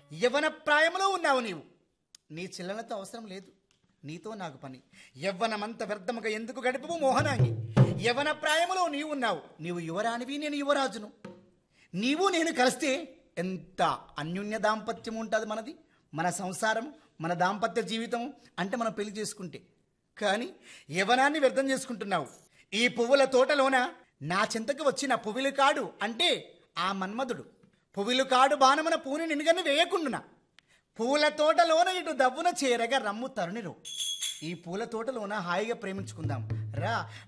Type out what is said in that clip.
యవన ప్రాయంలో ఉన్నావు నీవు నీ చిల్లలతో అవసరం లేదు నీతో నాకు పని యవ్వనమంత వ్యర్థముగా ఎందుకు గడుపువు మోహనాంగి యవన ప్రాయములో నీవు ఉన్నావు నీవు యువరానివి నేను యువరాజును నీవు నేను కలిస్తే ఎంత అన్యోన్య దాంపత్యం ఉంటుంది మనది మన సంసారం మన దాంపత్య జీవితం అంటే మనం పెళ్లి చేసుకుంటే కానీ యవనాన్ని వ్యర్థం చేసుకుంటున్నావు ఈ పువ్వుల తోటలోన నా చింతకు వచ్చిన పువ్వులు కాడు అంటే ఆ మన్మధుడు పువ్వులు కాడు బాణమున పూని నినుగను వేయకుండునా పూల తోటలోన ఇటు దవ్వున చేరగా రమ్ము తరుణిరు ఈ పూల తోటలోన హాయిగా ప్రేమించుకుందాం రా